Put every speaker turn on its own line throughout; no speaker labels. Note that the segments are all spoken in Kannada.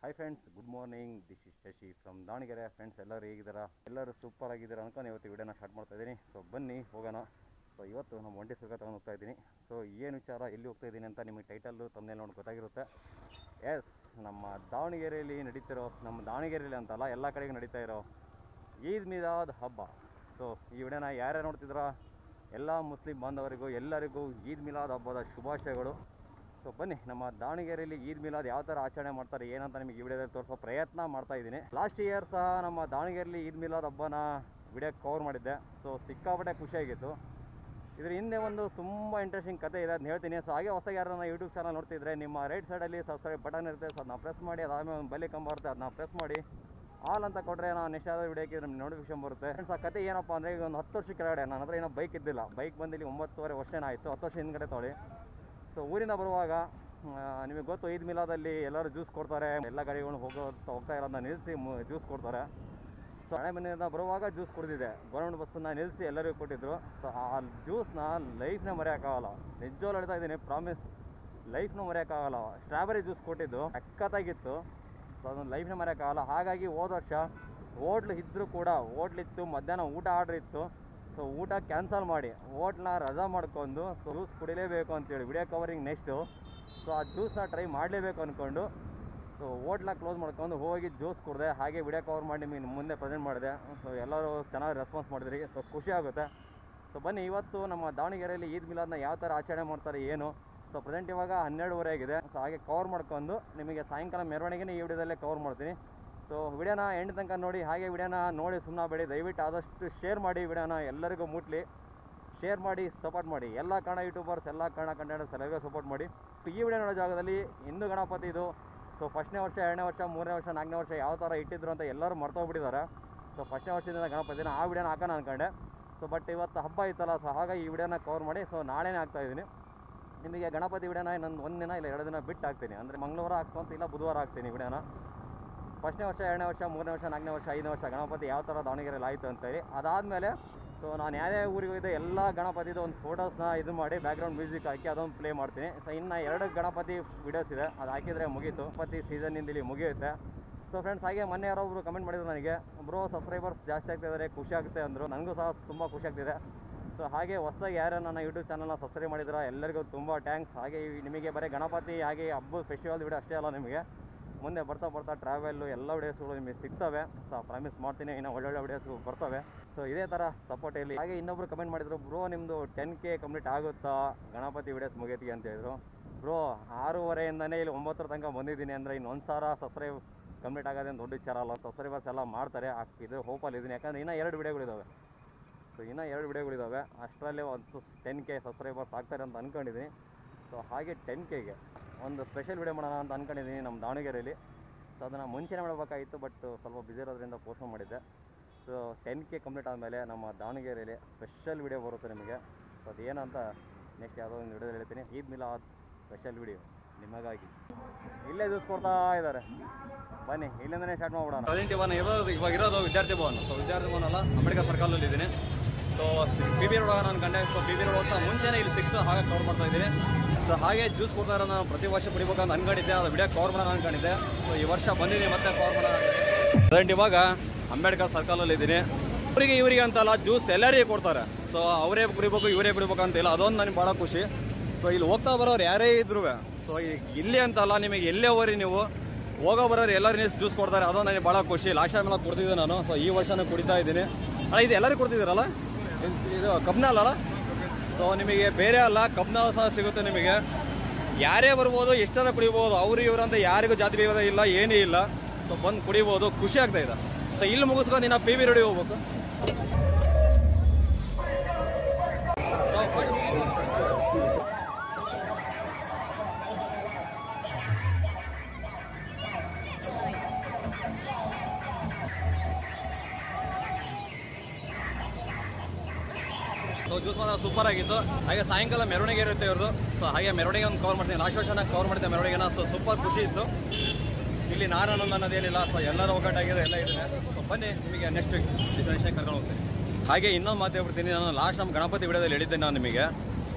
hi friends good morning this is Shashi from Davanagere friends ಎಲ್ಲರೂ ಹೇಗಿದ್ದೀರಾ ಎಲ್ಲರೂ ಸೂಪರ್ ಆಗಿದ್ದೀರಾ ಅನ್ಕೊಂಡು ಇವತ್ತು ವಿಡಿಯೋನ ಸ್ಟಾರ್ಟ್ ಮಾಡ್ತಾ ಇದ್ದೀನಿ ಸೊ ಬನ್ನಿ ಹೋಗೋಣ ಸೊ ಇವತ್ತು ನಮ್ಮ ಒಂಟಿ ಸುಖ ತಗೊಂಡು ಹೋಗ್ತಾ ಇದ್ದೀನಿ ಸೊ ಏನು ವಿಚಾರ ಎಲ್ಲಿ ಹೋಗ್ತಾ ಇದ್ದೀನಿ ಅಂತ ನಿಮಗೆ ಟೈಟಲ್ಲು ತಮ್ಮನೇಲಿ ನೋಡಿ ಗೊತ್ತಾಗಿರುತ್ತೆ ಎಸ್ ನಮ್ಮ ದಾವಣಗೆರೆಯಲ್ಲಿ ನಡೀತಿರೋ ನಮ್ಮ ದಾವಣಗೆರೆಯಲ್ಲಿ ಅಂತಲ್ಲ ಎಲ್ಲ ಕಡೆಗೂ ನಡೀತಾ ಇರೋ ಈದ್ ಮಿಲಾದ್ ಹಬ್ಬ ಸೊ ಈ ವಿಡಿಯೋನ ಯಾರ್ಯಾರು ನೋಡ್ತಿದ್ದೀರಾ ಎಲ್ಲ ಮುಸ್ಲಿಂ ಬಾಂಧವರಿಗೂ ಎಲ್ಲರಿಗೂ ಈದ್ ಮಿಲಾದ್ ಹಬ್ಬದ ಶುಭಾಶಯಗಳು ಸೊ ಬನ್ನಿ ನಮ್ಮ ದಾವಣಗೆರೆಯಲ್ಲಿ ಈದ್ ಮಿಲಾದ್ ಯಾವ ಥರ ಆಚರಣೆ ಮಾಡ್ತಾರೆ ಏನಂತ ನಿಮಗೆ ಈ ವಿಡಿಯೋದಲ್ಲಿ ತೋರಿಸೋ ಪ್ರಯತ್ನ ಮಾಡ್ತಾ ಇದ್ದೀನಿ ಲಾಸ್ಟ್ ಇಯರ್ ಸಹ ನಮ್ಮ ದಾವಣಗೆರೆಯಲ್ಲಿ ಈದ್ ಮಿಲಾದ್ ಹಬ್ಬನ ವಿಡಿಯೋ ಕವರ್ ಮಾಡಿದ್ದೆ ಸೊ ಸಿಕ್ಕಾಪಟ್ಟೆ ಖುಷಿಯಾಗಿತ್ತು ಇದ್ರ ಹಿಂದೆ ಒಂದು ತುಂಬ ಇಂಟ್ರೆಸ್ಟಿಂಗ್ ಕತೆ ಇದೆ ಅದನ್ನ ಹೇಳ್ತೀನಿ ಸೊ ಹಾಗೆ ಹೊಸದಾಗಿ ಯಾರನ್ನ ಯೂಟ್ಯೂಬ್ ಚಾನಲ್ ನೋಡ್ತಿದ್ರೆ ನಿಮ್ಮ ರೈಟ್ ಸೈಡಲ್ಲಿ ಸಬ್ಸ್ಕ್ರೈಬ್ ಬಟನ್ ಇರುತ್ತೆ ಸೊ ಅದನ್ನ ಪ್ರೆಸ್ ಮಾಡಿ ಅದಾದ್ಮೇಲೆ ಒಂದು ಬೆಲೆ ಕಂಬ ಬರುತ್ತೆ ಅದನ್ನ ಪ್ರೆಸ್ ಮಾಡಿ ಆಲ್ ಅಂತ ಕೊಟ್ಟರೆ ನಾನು ನೆಕ್ಸ್ಟ್ ಯಾವ್ದಾದ್ರು ವಿಡಿಯೋಕ್ಕೆ ನಿಮ್ಗೆ ನೋಟಿಫಿಕೇಶನ್ ಬರುತ್ತೆ ಫ್ರೆಂಡ್ಸ್ ಆ ಕತೆ ಏನಪ್ಪ ಅಂದರೆ ಈಗ ಒಂದು ಹತ್ತು ವರ್ಷ ಕೆಳಗಡೆ ನನ್ನ ಹತ್ರ ಏನೋ ಬೈಕ್ ಇದ್ದಿಲ್ಲ ಬೈಕ್ ಬಂದಿಲ್ಲಿ ಒಂಬತ್ತುವರೆ ವರ್ಷನೇ ಆಯಿತು ಹತ್ತು ವರ್ಷ ಹಿಂದ್ಗಡೆ ತೊಗೊಳ್ಳಿ ಸೊ ಊರಿಂದ ಬರುವಾಗ ಆ, ನಿಮಗೆ ಗೊತ್ತು ಈದ್ ಮಿಲಾದಲ್ಲಿ ಎಲ್ಲರೂ ಜ್ಯೂಸ್ ಕೊಡ್ತಾರೆ ಎಲ್ಲ ಗಾಡಿಗಳು ಹೋಗೋ ಹೋಗ್ತಾ ಇರೋದನ್ನ ನಿಲ್ಲಿಸಿ ಜ್ಯೂಸ್ ಕೊಡ್ತಾರೆ ಸೊ ಹಳೆ ಮನೆಯಿಂದ ಬರುವಾಗ ಜ್ಯೂಸ್ ಕುಡಿದಿದೆ ಗೌರ್ಮೆಂಟ್ ಬಸ್ಸನ್ನ ನಿಲ್ಲಿಸಿ ಎಲ್ಲರಿಗೂ ಕೊಟ್ಟಿದ್ರು ಸೊ ಆ ಜ್ಯೂಸ್ನ ಲೈಫ್ನ ಮರೆಯೋಕ್ಕಾಗಲ್ಲ ನಿಜವಾಗ್ಲೂ ಹೇಳ್ತಾ ಇದ್ದೀನಿ ಪ್ರಾಮಿಸ್ ಲೈಫ್ನ ಮರೆಯೋಕ್ಕಾಗಲ್ಲ ಸ್ಟ್ರಾಬೆರಿ ಜ್ಯೂಸ್ ಕೊಟ್ಟಿದ್ದು ಸಖತ್ತಾಗಿತ್ತು ಸೊ ಅದನ್ನು ಲೈಫ್ನ ಮರೆಯೋಕ್ಕಾಗಲ್ಲ ಹಾಗಾಗಿ ಹೋದ ವರ್ಷ ಹೋಟ್ಲು ಇದ್ದರೂ ಕೂಡ ಹೋಟ್ಲಿತ್ತು ಮಧ್ಯಾಹ್ನ ಊಟ ಆರ್ಡ್ರ್ ಇತ್ತು ಸೊ ಊಟ ಕ್ಯಾನ್ಸಲ್ ಮಾಡಿ ಹೋಟ್ಲನ್ನ ರಜಾ ಮಾಡ್ಕೊಂಡು ಸೊ ಜ್ಯೂಸ್ ಕುಡಿಲೇಬೇಕು ಅಂತೇಳಿ ವಿಡಿಯೋ ಕವರಿಂಗ್ ನೆಕ್ಸ್ಟು ಸೊ ಆ ಜ್ಯೂಸ್ನ ಟ್ರೈ ಮಾಡಲೇಬೇಕು ಅಂದ್ಕೊಂಡು ಸೊ ಹೋಟ್ಲ ಕ್ಲೋಸ್ ಮಾಡ್ಕೊಂಡು ಹೋಗಿ ಜ್ಯೂಸ್ ಕುಡಿದೆ ಹಾಗೆ ವಿಡಿಯೋ ಕವರ್ ಮಾಡಿ ನಿಮಗೆ ಮುಂದೆ ಪ್ರೆಸೆಂಟ್ ಮಾಡಿದೆ ಸೊ ಎಲ್ಲರೂ ಚೆನ್ನಾಗಿ ರೆಸ್ಪಾನ್ಸ್ ಮಾಡಿದ್ರಿ ಸೊ ಖುಷಿ ಆಗುತ್ತೆ ಸೊ ಬನ್ನಿ ಇವತ್ತು ನಮ್ಮ ದಾವಣಗೆರೆಯಲ್ಲಿ ಈದ್ ಮಿಲಾದ್ನ ಯಾವ ಥರ ಆಚರಣೆ ಮಾಡ್ತಾರೆ ಏನು ಸೊ ಪ್ರೆಸೆಂಟ್ ಇವಾಗ ಹನ್ನೆರಡುವರೆ ಆಗಿದೆ ಸೊ ಹಾಗೆ ಕವರ್ ಮಾಡ್ಕೊಂಡು ನಿಮಗೆ ಸಾಯಂಕಾಲ ಮೆರವಣಿಗೆನೇ ಈ ವಿಡಿಯೋದಲ್ಲೇ ಕವರ್ ಮಾಡ್ತೀನಿ ಸೊ ವಿಡಿಯೋನ ಎಂಡ್ ತನಕ ನೋಡಿ ಹಾಗೆ ವಿಡಿಯೋನ ನೋಡಿ ಸುಮ್ಮನೆ ಬೇಡಿ ದಯವಿಟ್ಟು ಆದಷ್ಟು ಶೇರ್ ಮಾಡಿ ವಿಡಿಯೋನ ಎಲ್ಲರಿಗೂ ಮುಟ್ಲಿ ಶೇರ್ ಮಾಡಿ ಸಪೋರ್ಟ್ ಮಾಡಿ ಎಲ್ಲ ಕನ್ನಡ ಯೂಟ್ಯೂಬರ್ಸ್ ಎಲ್ಲ ಕನ್ನಡ ಕಂಟೆಂಟರ್ಸ್ ಎಲ್ಲರಿಗೂ ಸಪೋರ್ಟ್ ಮಾಡಿ ಸೊ ಈ ವಿಡಿಯೋ ನೋಡೋ ಜಾಗದಲ್ಲಿ ಹಿಂದೂ ಗಣಪತಿ ಇದು ಸೊ ಫಸ್ಟ್ನೇ ವರ್ಷ ಎರಡನೇ ವರ್ಷ ಮೂರನೇ ವರ್ಷ ನಾಲ್ಕನೇ ವರ್ಷ ಯಾವ ಥರ ಇಟ್ಟಿದ್ರು ಅಂತ ಎಲ್ಲರೂ ಮರ್ತೋಗ್ಬಿಟ್ಟಿದ್ದಾರೆ ಸೊ ಫಸ್ಟ್ನೇ ವರ್ಷದಿಂದ ಗಣಪತಿನ ಆ ವಿಡಿಯೋನ ಹಾಕೋಣ ಅನ್ಕೊಂಡೆ ಸೊ ಬಟ್ ಇವತ್ತು ಹಬ್ಬ ಇತ್ತಲ್ಲ ಸೊ ಹಾಗಾಗಿ ಈ ವಿಡಿಯೋನ ಕವರ್ ಮಾಡಿ ಸೊ ನಾಳೆನೇ ಹಾಕ್ತಾ ಇದ್ದೀನಿ ನಿಮಗೆ ಗಣಪತಿ ವಿಡಿಯೋನ ಇನ್ನೊಂದು ಒಂದು ದಿನ ಇಲ್ಲ ಎರಡು ದಿನ ಬಿಟ್ಟು ಹಾಕ್ತೀನಿ ಅಂದರೆ ಮಂಗಳವಾರ ಹಾಕ್ಸ್ಕೊಂತ ಇಲ್ಲ ಬುಧವಾರ ಹಾಕ್ತೀನಿ ವಿಡಿಯೋನ ಫಸ್ಟ್ನೇ ವರ್ಷ ಎರಡನೇ ವರ್ಷ ಮೂರನೇ ವರ್ಷ ನಾಲ್ಕನೇ ವರ್ಷ ಐದನೇ ವರ್ಷ ಗಣಪತಿ ಯಾವ ಥರ ದಾವಣಗೆರೆಯಲ್ಲಿ ಆಯಿತು ಅಂತೇಳಿ ಅದಾದಮೇಲೆ ಸೊ ನಾನು ಯಾವ್ದೇ ಊರಿಗೆ ಹೋಗಿದ್ದೆ ಎಲ್ಲ ಗಣಪತಿದು ಒಂದು ಫೋಟೋಸ್ನ ಇದು ಮಾಡಿ ಬ್ಯಾಕ್ಗ್ರೌಂಡ್ ಮ್ಯೂಸಿಕ್ ಹಾಕಿ ಅದೊಂದು ಪ್ಲೇ ಮಾಡ್ತೀನಿ ಸೊ ಇನ್ನು ಎರಡು ಗಣಪತಿ ವಿಡಿಯೋಸ್ ಇದೆ ಅದು ಹಾಕಿದರೆ ಮುಗೀತು ಗಣಪತಿ ಸೀಸನ್ನಿಂದ ಇಲ್ಲಿ ಮುಗಿಯುತ್ತೆ ಸೊ ಫ್ರೆಂಡ್ಸ್ ಹಾಗೆ ಮೊನ್ನೆ ಯಾರೊಬ್ರು ಕಮೆಂಟ್ ಮಾಡಿದ್ರು ನನಗೆ ಬ್ರೋ ಸಬ್ಸ್ಕ್ರೈಬರ್ಸ್ ಜಾಸ್ತಿ ಆಗ್ತಾ ಇದ್ದಾರೆ ಖುಷಿ ಆಗುತ್ತೆ ಅಂದರು ನನಗೂ ಸಹ ತುಂಬ ಖುಷಿ ಆಗ್ತಿದೆ ಸೊ ಹಾಗೆ ಹೊಸದಾಗಿ ಯಾರು ನನ್ನ ಯೂಟ್ಯೂಬ್ ಚಾನಲ್ನ ಸಬ್ಸ್ಕ್ರೈಬ್ ಮಾಡಿದ್ರ ಎಲ್ಲರಿಗೂ ತುಂಬ ಟ್ಯಾಂಕ್ಸ್ ಹಾಗೆ ಈ ನಿಮಗೆ ಬರೀ ಗಣಪತಿ ಹಾಗೆ ಹಬ್ಬದ ಫೆಸ್ಟಿವಲ್ ವಿಡಿಯೋ ಅಷ್ಟೇ ಅಲ್ಲ ನಿಮಗೆ ಮುಂದೆ ಬರ್ತಾ ಬರ್ತಾ ಟ್ರಾವೆಲ್ಲು ಎಲ್ಲ ವಿಡಿಯೋಸ್ಗಳು ನಿಮಗೆ ಸಿಗ್ತವೆ ಸೊ ಪ್ರಾಮಿಸ್ ಮಾಡ್ತೀನಿ ಇನ್ನು ಒಳ್ಳೊಳ್ಳೆ ವಿಡಿಯೋಸ್ ಬರ್ತವೆ ಸೊ ಇದೇ ಥರ ಸಪೋರ್ಟ್ ಇರಲಿ ಹಾಗೆ ಇನ್ನೊಬ್ರು ಕಮೆಂಟ್ ಮಾಡಿದ್ರು ಬ್ರೋ ನಿಮ್ಮದು ಟೆನ್ ಕೆ ಕಂಪ್ಲೀಟ್ ಆಗುತ್ತಾ ಗಣಪತಿ ವಿಡಿಯೋಸ್ ಮುಗಿಯತಿಗೆ ಅಂತ ಹೇಳಿದ್ರು ಬ್ರೋ ಆರೂವರೆಯಿಂದನೇ ಇಲ್ಲಿ ಒಂಬತ್ತರ ತನಕ ಬಂದಿದ್ದೀನಿ ಅಂದರೆ ಇನ್ನು ಒಂದು ಸಾವಿರ ಸಬ್ಸ್ಕ್ರೈಬ್ ಕಂಪ್ಲೀಟ್ ಆಗೋದೇನು ದೊಡ್ಡ ವಿಚಾರ ಅಲ್ಲ ಸಬ್ಸ್ಕ್ರೈಬರ್ಸ್ ಎಲ್ಲ ಮಾಡ್ತಾರೆ ಆ- ಇದು ಹೋಪಲ್ಲಿ ಇದ್ದೀನಿ ಯಾಕಂದರೆ ಇನ್ನೂ ಎರಡು ವಿಡಿಯೋಗಳಿದ್ದಾವೆ ಸೊ ಇನ್ನೂ ಎರಡು ವಿಡಿಯೋಗಳಿದ್ದಾವೆ ಅಷ್ಟರಲ್ಲೇ ಒಂದು ಟೆನ್ ಕೆ ಸಬ್ಸ್ಕ್ರೈಬರ್ಸ್ ಆಗ್ತಾರೆ ಅಂತ ಅಂದ್ಕೊಂಡಿದ್ದೀನಿ ಸೊ ಹಾಗೆ ಟೆನ್ ಕೆಗೆ ಒಂದು ಸ್ಪೆಷಲ್ ವಿಡಿಯೋ ಮಾಡೋಣ ಅಂತ ಅಂದ್ಕೊಂಡಿದ್ದೀನಿ ನಮ್ಮ ದಾವಣಗೆರೆಯಲ್ಲಿ ಸೊ ಅದನ್ನು ಮುಂಚೆನೇ ಮಾಡಬೇಕಾಗಿತ್ತು ಬಟ್ ಸ್ವಲ್ಪ ಬಿಸಿ ಇರೋದ್ರಿಂದ ಪೋಸ್ಟ್ಪೋನ್ ಮಾಡಿದ್ದೆ ಸೊ ಟೆನ್ ಕೆ ಕಂಪ್ಲೀಟ್ ಆದಮೇಲೆ ನಮ್ಮ ದಾವಣಗೆರೆಯಲ್ಲಿ ಸ್ಪೆಷಲ್ ವಿಡಿಯೋ ಬರುತ್ತೆ ನಿಮಗೆ ಸೊ ಅದು ಏನಂತ ನೆಕ್ಸ್ಟ್ ಯಾವುದೋ ಒಂದು ವಿಡಿಯೋದಲ್ಲಿ ಹೇಳ್ತೀನಿ ಈದ್ ಮಿಲಾದ್ ಸ್ಪೆಷಲ್ ವಿಡಿಯೋ ನಿಮಗಾಗಿ ಇಲ್ಲೇ ಜ್ಯೂಸ್ ಕೊಡ್ತಾ ಇದ್ದಾರೆ ಬನ್ನಿ ಇಲ್ಲಿಂದನೇ ಸ್ಟಾರ್ಟ್ ಮಾಡ್ಬಿಡೋಣ ಪ್ರೆಸೆಂಟ್ ಇವಾಗ ಇರೋದು ಇವಾಗ ಇರೋದು ವಿದ್ಯಾರ್ಥಿ ಭವನ ಸೊ ವಿದ್ಯಾರ್ಥಿ ಭವನ ಅಲ್ಲ ಅಂಬೇಡ್ಕರ್ ಸರ್ಕಲಲ್ಲಿ ಇದ್ದೀನಿ ಸೊ ಬಿ ಬಿ ರೋಡ್ ನಾನು ಕಂಡೆ ಸೊ ಬಿ ಬಿ ರೋಡ್ ಹೋಗ್ತಾ ಮುಂಚೆನೇ ಇಲ್ಲಿ ಸಿಕ್ತು ಹಾಗೆ ಕವರ್ ಮಾಡ್ತಾ ಇದ್ದೀನಿ ಸೊ ಹಾಗೆ ಜ್ಯೂಸ್ ಕೊಡ್ತಾ ಇರೋ ನಾನು ಪ್ರತಿ ವರ್ಷ ಕುಡಿಬೇಕಂತ ಅನ್ಕೊಂಡಿದ್ದೆ ಅದು ವಿಡಿಯೋ ಕವರ್ ಮಾಡೋಣ ಅನ್ಕೊಂಡಿದ್ದೆ ಸೊ ಈ ವರ್ಷ ಬಂದಿದ್ದೀನಿ ಮತ್ತೆ ಕವರ್ ಮಾಡೋಣ ಪ್ರೆಸೆಂಟ್ ಇವಾಗ ಅಂಬೇಡ್ಕರ್ ಸರ್ಕಲಲ್ಲಿ ಇದ್ದೀನಿ ಅವರಿಗೆ ಇವರಿಗೆ ಅಂತಲ್ಲ ಜ್ಯೂಸ್ ಎಲ್ಲರಿಗೂ ಕೊಡ್ತಾರೆ ಸೊ ಅವರೇ ಕುಡಿಬೇಕು ಇವರೇ ಕುಡಿಬೇಕು ಅಂತಿಲ್ಲ ಅದೊಂದು ನನಗೆ ಭಾಳ ಖುಷಿ ಸೊ ಇಲ್ಲಿ ಹೋಗ್ತಾ ಬರೋರು ಯಾರೇ ಇದ್ರು ಸೊ ಇಲ್ಲಿ ಅಂತಲ್ಲ ನಿಮಗೆ ಎಲ್ಲೇ ಹೋರಿ ನೀವು ಹೋಗೋ ಬರೋರು ಎಲ್ಲರೂ ನೀವು ಜ್ಯೂಸ್ ಕೊಡ್ತಾರೆ ಅದೊಂದು ನನಗೆ ಭಾಳ ಖುಷಿ ಲಾಸ್ಟ್ ಟೈಮ್ ಎಲ್ಲ ಕೊಡ್ತಿದ್ದೆ ನಾನು ಸೊ ಈ ವರ್ಷನೂ ಕುಡಿತಾ ಇದ್ದೀನಿ ಅಲ್ಲ ಇದು ಎಲ್ಲರಿಗೂ ಕೊಡ್ತಿದ್ದೀರಲ್ಲ ಇದು- ಇದು ಕಬ್ನ ಅಲ್ಲ ಸೊ ನಿಮಗೆ ಬೇರೆ ಅಲ್ಲ ಕಬ್ನ ಸಹ ಸಿಗುತ್ತೆ ನಿಮಗೆ ಯಾರೇ ಬರ್ಬೋದು ಎಷ್ಟರ ಕುಡಿಬೋದು ಅವರು ಇವರು ಅಂತ ಯಾರಿಗೂ ಜಾತಿ ಭೇದ ಇಲ್ಲ ಏನೂ ಇಲ್ಲ ಸೊ ಬಂದು ಕುಡಿಬೋದು ಖುಷಿ ಆಗ್ತಾ ಇದೆ ಸೊ ಇಲ್ಲಿ ಮುಗಿಸ್ಕೊಂಡು ಇನ್ನು ಪಿ ಬಿ ರೆಡಿ ಹೋಗ್ಬೇಕು ಸೊ ಜ್ಯೂಸ್ ಮಾತ್ರ ಸೂಪರ್ ಆಗಿತ್ತು ಹಾಗೆ ಸಾಯಂಕಾಲ ಮೆರವಣಿಗೆ ಇರುತ್ತೆ ಇವ್ರದ್ದು ಸೊ ಹಾಗೆ ಮೆರವಣಿಗೆ ಒಂದು ಕವರ್ ಮಾಡ್ತೀನಿ ಲಾಸ್ಟ್ ವರ್ಷ ಕವರ್ ಮಾಡ್ತೀನಿ ಮೆರವಣಿಗೆನ ಸೊ ಸೂಪರ್ ಖುಷಿ ಇತ್ತು ಇಲ್ಲಿ ನಾರಾನಂದ ಅನ್ನೋದೇನಿಲ್ಲ ಸೊ ಎಲ್ಲರೂ ಒಗ್ಗಟ್ಟಾಗಿದೆ ಎಲ್ಲ ಇದೆ ಸೊ ಬನ್ನಿ ನಿಮಗೆ ನೆಕ್ಸ್ಟ್ ಡೆಸ್ಟಿನೇಷನ್ ಕರ್ಕೊಂಡು ಹೋಗ್ತೀನಿ ಹಾಗೆ ಇನ್ನೊಂದು ಮಾತು ಹೇಳ್ಬಿಡ್ತೀನಿ ನಾನು ಲಾಸ್ಟ್ ನಮ್ಮ ಗಣಪತಿ ವಿಡಿಯೋದಲ್ಲಿ ಹೇಳಿದ್ದೆ ನಾನು ನಿಮಗೆ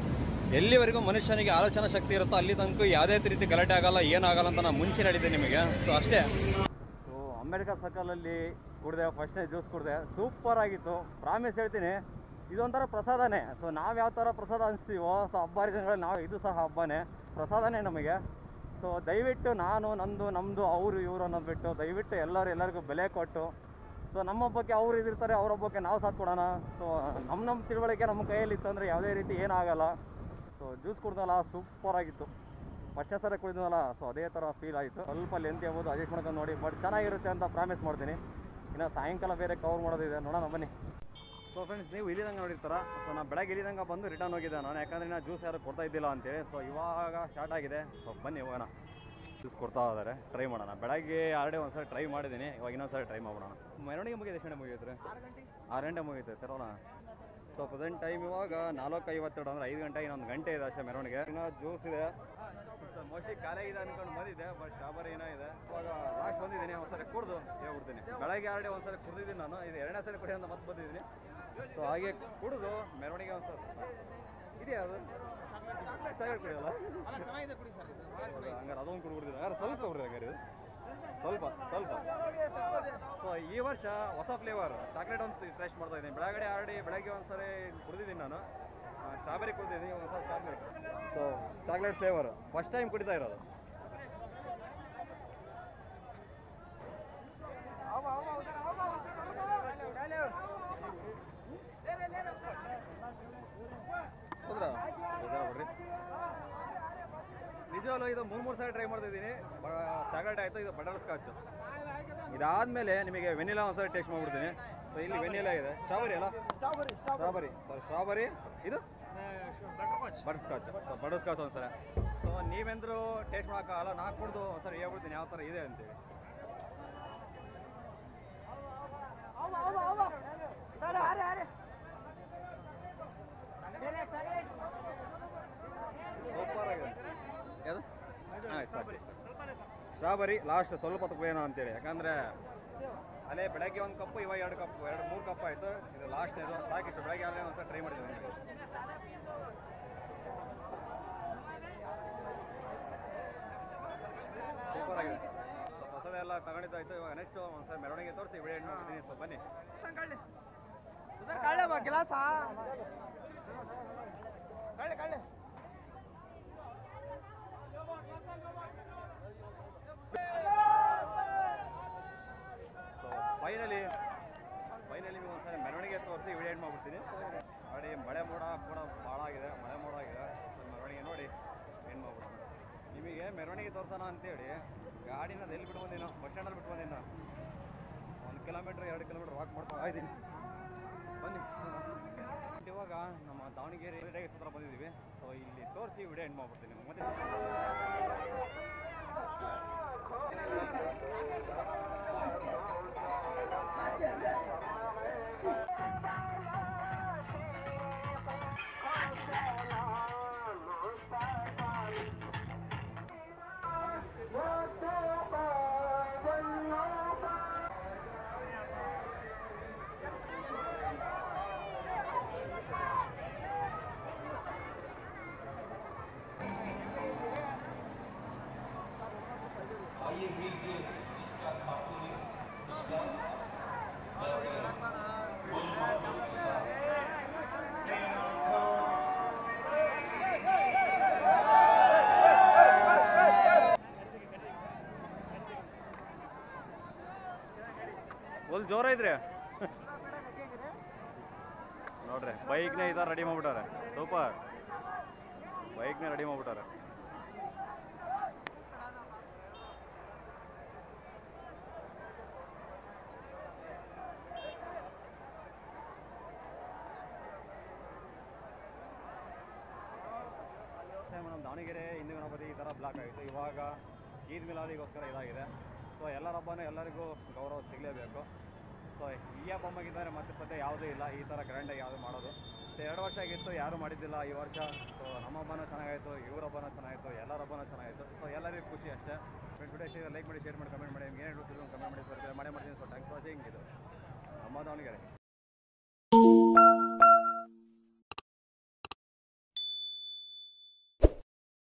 ಎಲ್ಲಿವರೆಗೂ ಮನುಷ್ಯನಿಗೆ ಆಲೋಚನಾ ಶಕ್ತಿ ಇರುತ್ತೋ ಅಲ್ಲಿ ತನಕ ಯಾವುದೇ ರೀತಿ ಗಲಾಟೆ ಆಗಲ್ಲ ಏನಾಗಲ್ಲ ಅಂತ ನಾನು ಮುಂಚೆ ಹೇಳಿದ್ದೆ ನಿಮಗೆ ಸೊ ಅಷ್ಟೇ ಸೊ ಅಂಬೇಡ್ಕರ್ ಸರ್ಕಲಲ್ಲಿ ಕುಡಿದೆ ಫಸ್ಟ್ನೇ ಜ್ಯೂಸ್ ಕುಡಿದೆ ಸೂಪರ್ ಆಗಿತ್ತು ಪ್ರಾಮಿಸ್ ಹೇಳ್ತೀನಿ ಇದೊಂಥರ ಪ್ರಸಾದನೇ ಸೊ ನಾವು ಯಾವ ಥರ ಪ್ರಸಾದ ಅನಿಸ್ತೀವೋ ಸೊ ಹಬ್ಬ ಹರಿದಿನಗಳಲ್ಲಿ ನಾವು ಇದು ಸಹ ಹಬ್ಬನೇ ಪ್ರಸಾದನೇ ನಮಗೆ ಸೊ ದಯವಿಟ್ಟು ನಾನು ನಂದು ನಮ್ಮದು ಅವರು ಇವರು ಅನ್ನೋದು ಬಿಟ್ಟು ದಯವಿಟ್ಟು ಎಲ್ಲರೂ ಎಲ್ಲರಿಗೂ ಬೆಲೆ ಕೊಟ್ಟು ಸೊ ನಮ್ಮ ಹಬ್ಬಕ್ಕೆ ಅವ್ರು ಇದಿರ್ತಾರೆ ಅವ್ರ ಹಬ್ಬಕ್ಕೆ ನಾವು ಸಾಥ್ ಕೊಡೋಣ ಸೊ ನಮ್ಮ ನಮ್ಮ ತಿಳುವಳಿಕೆ ನಮ್ಮ ಕೈಯಲ್ಲಿ ಇತ್ತು ಅಂದರೆ ಯಾವುದೇ ರೀತಿ ಏನಾಗಲ್ಲ ಸೊ ಜ್ಯೂಸ್ ಕುಡ್ದಲ್ಲ ಸೂಪರ್ ಆಗಿತ್ತು ಫಸ್ಟ್ನೇ ಸಲ ಕುಡಿದ್ನಲ್ಲ ಸೊ ಅದೇ ಥರ ಫೀಲ್ ಆಯಿತು ಸ್ವಲ್ಪ ಲೆಂತ್ ಆಗ್ಬೋದು ಅಡ್ಜಸ್ಟ್ ಮಾಡ್ಕೊಂಡು ನೋಡಿ ಬಟ್ ಚೆನ್ನಾಗಿರುತ್ತೆ ಅಂತ ಪ್ರಾಮಿಸ್ ಮಾಡ್ತೀನಿ ಇನ್ನು ಸಾಯಂಕಾಲ ಬೇರೆ ಕವರ್ ಮಾಡೋದಿದೆ ನೋಡೋಣ ಬನ್ನಿ ಸೊ ಫ್ರೆಂಡ್ಸ್ ನೀವು ಇಲ್ಲಿದಂಗೆ ನೋಡಿರ್ತಾರ ಸೊ ನಾನು ಬೆಳಗ್ಗೆ ಇಲ್ಲಿದಂಗೆ ಬಂದು ರಿಟರ್ನ್ ಹೋಗಿದ್ದೆ ನಾನು ಯಾಕಂದ್ರೆ ನಾ ಜ್ಯೂಸ್ ಯಾರು ಕೊಡ್ತಾ ಇದ್ದಿಲ್ಲ ಅಂತೇಳಿ ಸೊ ಇವಾಗ ಸ್ಟಾರ್ಟ್ ಆಗಿದೆ ಸೊ ಬನ್ನಿ ಹೋಗೋಣ ಜ್ಯೂಸ್ ಕೊಡ್ತಾ ಇದ್ದಾರೆ ಟ್ರೈ ಮಾಡೋಣ ಬೆಳಗ್ಗೆ ಆಲ್ರೆಡಿ ಒಂದು ಸಲ ಟ್ರೈ ಮಾಡಿದ್ದೀನಿ ಇವಾಗ ಇನ್ನೊಂದು ಸಲ ಟ್ರೈ ಮಾಡೋಣ ಮೆರವಣಿಗೆ ಮುಗಿದು ಎಷ್ಟು ಗಂಟೆ ಮುಗಿಯುತ್ತೆ ಆರು ಗಂಟೆ ಮುಗಿಯುತ್ತೆ ತರೋಣ ಸೊ ಪ್ರೆಸೆಂಟ್ ಟೈಮ್ ಇವಾಗ ನಾಲ್ಕು ಐವತ್ತೆರಡು ಅಂದರೆ ಐದು ಗಂಟೆ ಇನ್ನೊಂದು ಗಂಟೆ ಇದೆ ಅಷ್ಟೇ ಮೆರವಣಿಗೆ ಇನ್ನು ಜ್ಯೂಸ್ ಇದೆ ಮೋಸ್ಟ್ಲಿ ಖಾಲಿ ಇದೆ ಅನ್ಕೊಂಡು ಬಂದಿದ್ದೆ ಬಟ್ ಸ್ಟ್ರಾಬರಿ ಏನೋ ಇದೆ ಇವಾಗ ಲಾಸ್ಟ್ ಬಂದಿದ್ದೀನಿ ಒಂದ್ಸರಿ ಕುಡ್ದು ಹೇಳ್ಬಿಡ್ತೀನಿ ಬೆಳಗ್ಗೆ ಆಲ್ರೆಡಿ ಒಂದ್ಸರಿ ಕುಡ್ದಿದ್ದೀನಿ ನಾನು ಇದು ಎರಡನೇ ಸರಿ ಕುಡಿ ಅಂತ ಮತ್ತೆ ಬಂದಿದ್ದೀನಿ ಸೊ ಹಾಗೆ ಕುಡಿದು ಮೆರವಣಿಗೆ ಒಂದ್ಸರಿ ಇದೆಯಾ ಅದು ಚಾಕ್ಲೇಟ್ ಕುಡಿಯಲ್ಲ ಹಂಗಾರೆ ಅದೊಂದು ಕುಡ್ಬಿಡ್ತೀನಿ ಹಂಗಾರೆ ಸ್ವಲ್ಪ ಕುಡ್ರಿ ಹಂಗಾರೆ ಇದು ಸ್ವಲ್ಪ ಸ್ವಲ್ಪ ಸೊ ಈ ವರ್ಷ ಹೊಸ ಫ್ಲೇವರ್ ಚಾಕ್ಲೇಟ್ ಅಂತ ಟೇಸ್ಟ್ ಮಾಡ್ತಾ ಇದ್ದೀನಿ ಬೆಳಗಡೆ ಆಲ್ರೆಡಿ ಬೆಳಗ್ಗೆ ಒಂದ್ಸರಿ ಕುಡಿದಿದ್ದೀನಿ ನಾನು ಸ್ಟ್ರಾಬೆರಿ ಕುಡಿದಿದ್ದೀನಿ ಒಂದ್ಸಲ chocolate so chocolate flavour first time ಕುಡಿತಾ ಇರೋದು ಹೌದ್ರಾ ಹೌದಾ ಬಿಡ್ರಿ ನಿಜವಲ್ಲೂ ಇದು ಮೂರು ಮೂರು ಸಾರಿ ಟ್ರೈ ಮಾಡ್ತಿದ್ದೀನಿ ಚಾಕ್ಲೇಟ್ ಆಯಿತು ಇದು ಬಟರ್ ಸ್ಕಾಚ್ ಇದಾದಮೇಲೆ ನಿಮಗೆ ವೆನಿಲಾ ಒಂದ್ಸರಿ ಟೇಸ್ಟ್ ಮಾಡ್ಬಿಡ್ತೀನಿ ಸೊ ಇಲ್ಲಿ ವೆನಿಲಾ ಇದೆ ಸ್ಟ್ರಾಬೆರಿ ಅಲ್ಲ ಸ್ಟ್ರಾಬೆರಿ ಸರ್ ಸ್ಟ್ರಾಬೆರಿ ಇದು ಬಟರ್ ಸ್ಕಾಚ್ ಬಟರ್ ಸ್ಕಾಚ್ ಒಂದ್ಸಲ ಸೊ ನೀವೆಂದ್ರು ಟೇಸ್ಟ್ ಮಾಡೋಕ್ಕಾಗಲ್ಲ ನಾ ಕುಡ್ದು ಒಂದ್ಸರಿ ಹೇಳ್ಬಿಡ್ತೀನಿ ಯಾವ ಥರ ಇದೆ ಅಂತೇಳಿ ಸೂಪರ್ ಆಗಿದೆ ಯಾವುದು ಆಯ್ತು ಸಾಕು ಸ್ಟ್ರಾಬೆರಿ ಲಾಸ್ಟ್ ಸ್ವಲ್ಪ ತಗೋಣ ಅಂತೇಳಿ ಯಾಕಂದರೆ ಅಲ್ಲೇ ಬೆಳಗ್ಗೆ ಒಂದು ಕಪ್ಪು ಇವಾಗ ಎರಡು ಕಪ್ ಎರಡು ಮೂರು ಕಪ್ ಆಯಿತು ಇದು ಲಾಸ್ಟ್ನೇದು ಸಾಕಿಷ್ಟು ಬೆಳಗ್ಗೆ ಅಲ್ಲೇ ಒಂದ್ಸಲ ಟ್ರೈ ಮಾಡಿದ್ದೀನಿ ಸೂಪರ್ ಆಗಿದೆ ಸೊ ಹೊಸದ ಎಲ್ಲ ತಗೊಂಡಿದ್ದಾಯ್ತು ಇವಾಗ ನೆಕ್ಸ್ಟ್ ಒಂದ್ಸಲ ಮೆರವಣಿಗೆ ತೋರಿಸಿ ವಿಡಿಯೋ ಎಂಡ್ ಮಾಡ್ತೀನಿ ಸೊ ಬನ್ನಿ
उधर काढले बा गिलास हा काढले काढले
ಸೊ ಫೈನಲಿ ಫೈನಲಿ ನಿಮಗೆ ಒಂದ್ಸಲ ಮೆರವಣಿಗೆ ತೋರಿಸಿ ವಿಡಿಯೋ ಎಂಡ್ ಮಾಡ್ಬಿಡ್ತೀನಿ ನೋಡಿ ಮಳೆ ಮೋಡ ಕೂಡ ಭಾಳ ಆಗಿದೆ ಮಳೆ ಮೋಡ ಆಗಿದೆ ಸೊ ಮೆರವಣಿಗೆ ನೋಡಿ ಎಂಡ್ ಮಾಡ್ಬಿಡೋಣ ನಿಮಗೆ ಮೆರವಣಿಗೆ ತೋರ್ಸೋಣ ಅಂತೇಳಿ ಗಾಡಿನ ಎಲ್ಲಿ ಬಿಟ್ಟು ಬಂದಿನ ಬಸ್ ಸ್ಟ್ಯಾಂಡಲ್ಲಿ ಬಿಟ್ಟು ಬಂದಿನ ಒಂದು ಕಿಲೋಮೀಟ್ರ್ ಎರಡು ಕಿಲೋಮೀಟ್ರ್ ವಾಕ್ ಮಾಡ್ತಾ ಇದ್ದೀನಿ ಬನ್ನಿ ಇವಾಗ ನಮ್ಮ ದಾವಣಗೆರೆ ರೇಡಿಯೋ ಹತ್ರ ಬಂದಿದ್ದೀವಿ ಸೊ ಇಲ್ಲಿ ತೋರಿಸಿ ವಿಡಿಯೋ ಎಂಡ್ ಮಾಡ್ಬಿಡ್ತೀನಿ ಮತ್ತೆ ಫುಲ್ ಜೋರ ಇದ್ರಿ ನೋಡ್ರಿ ಬೈಕ್ನೇ ಈ ಥರ ರೆಡಿ ಮಾಡ್ಬಿಟ್ಟಾರೆ ಸೂಪರ್ ಬೈಕ್ನೇ ರೆಡಿ ಮಾಡ್ಬಿಟ್ಟಾರೆ ನಮ್ಮ ದಾವಣಗೆರೆ ಹಿಂದೂ ಗಣಪತಿ ಈ ಥರ ಬ್ಲಾಕ್ ಆಗಿತ್ತು ಇವಾಗ ಈದ್ ಮಿಲಾದಿಗೋಸ್ಕರ ಇದಾಗಿದೆ ಸೊ ಎಲ್ಲರ ಹಬ್ಬನೂ ಎಲ್ಲರಿಗೂ ಗೌರವ ಸಿಗಲೇಬೇಕು ಸೊ ಈ ಹಬ್ಬ ಮುಗಿದರೆ ಮತ್ತೆ ಸದ್ಯ ಯಾವುದೂ ಇಲ್ಲ ಈ ಥರ ಗ್ರ್ಯಾಂಡಾಗಿ ಯಾವುದು ಮಾಡೋದು ಸೊ ಎರಡು ವರ್ಷ ಆಗಿತ್ತು ಯಾರೂ ಮಾಡಿದ್ದಿಲ್ಲ ಈ ವರ್ಷ ಸೊ ನಮ್ಮ ಹಬ್ಬನೂ ಚೆನ್ನಾಗಾಯಿತು ಇವ್ರ ಹಬ್ಬನೂ ಚೆನ್ನಾಗಿತ್ತು ಎಲ್ಲರ ಹಬ್ಬನೂ ಚೆನ್ನಾಗಿತ್ತು ಸೊ ಎಲ್ಲರಿಗೂ ಖುಷಿ ಅಷ್ಟೇ ಫ್ರೆಂಡ್ ವಿಡಿಯೋ ಲೈಕ್ ಮಾಡಿ ಶೇರ್ ಮಾಡಿ ಕಮೆಂಟ್ ಮಾಡಿ ನಿಮ್ಗೆ ಏನು ಕಮೆಂಟ್ ಮಾಡಿ ಬರ್ತೀರಾ ಮಾಡೇ ಮಾಡ್ತೀನಿ ಸೊ ಥ್ಯಾಂಕ್ಸ್ ಫಾರ್ ವಾಚಿಂಗ್ ಇದು ನಮ್ಮ ದಾವಣಗೆರೆ